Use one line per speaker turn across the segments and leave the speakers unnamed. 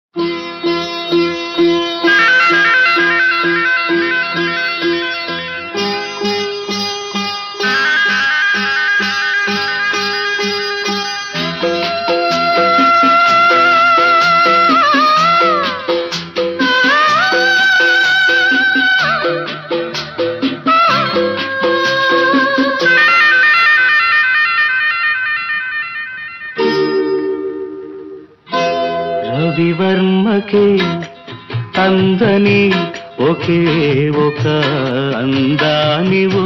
రవివర్మకే అందని ఒకే ఒక అందానివు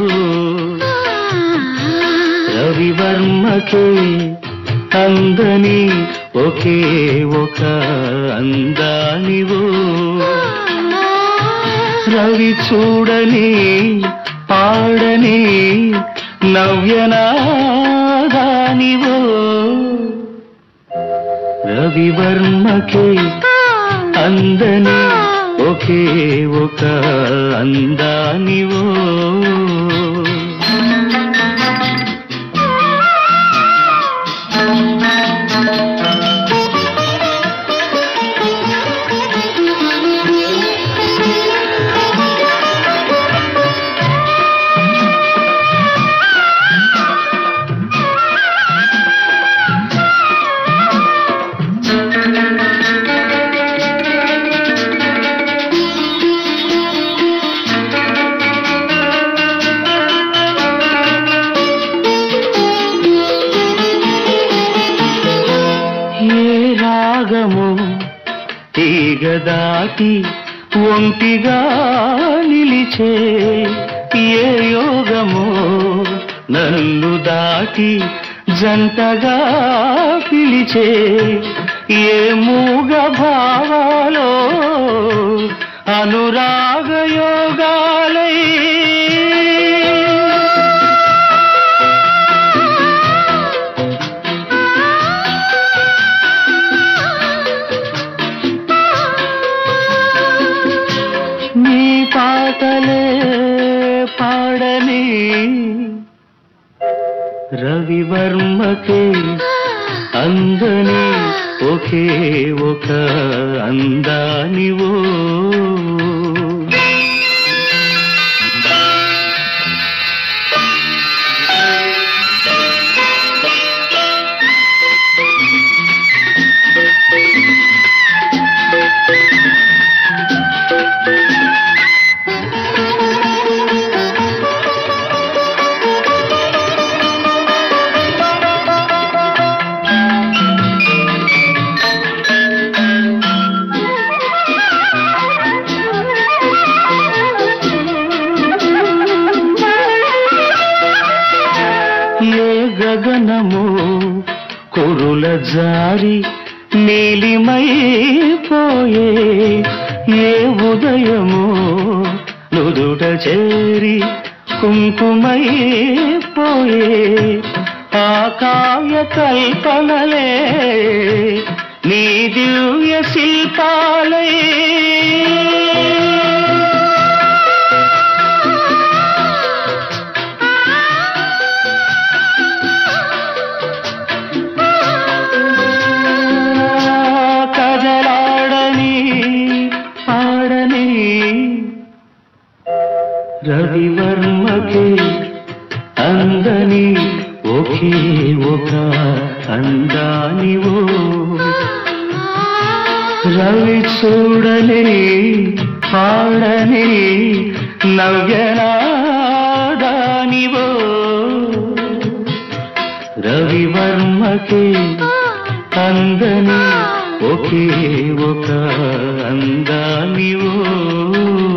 రవివర్మకే అందని ఒకే ఒక అందానివు రవి చూడని పాడని నవ్యనాదానివో రవివర్మకే అందని ఒకే ఒక అందానివో ఏ రాగము తీగ దాటి ఒంటిగా నిలిచే ఏ యోగమో నన్ను దాటి జంటగా పిలిచే ఏ మూగ భావాలో అనురాగ యోగాలై నీ పాటలే పాడని రవివర్మకే అందని ఒకే ఒక అందానివో ఏ గగనము కురుల జారి నీలిమైపోయే ఏ ఉదయము నుదుట చేరి కుంకుమైపోయే ఆ కావ్య కల్పనలే నీ దివ్య శిల్పాలే కదలాడని ఆడని రవివర్మకి అందని ఒకే ఒక అందానివో రవి చూడని పాడని నవ్యనాదానివో రవివర్మకి అందని ఒకే ఒక అందానివో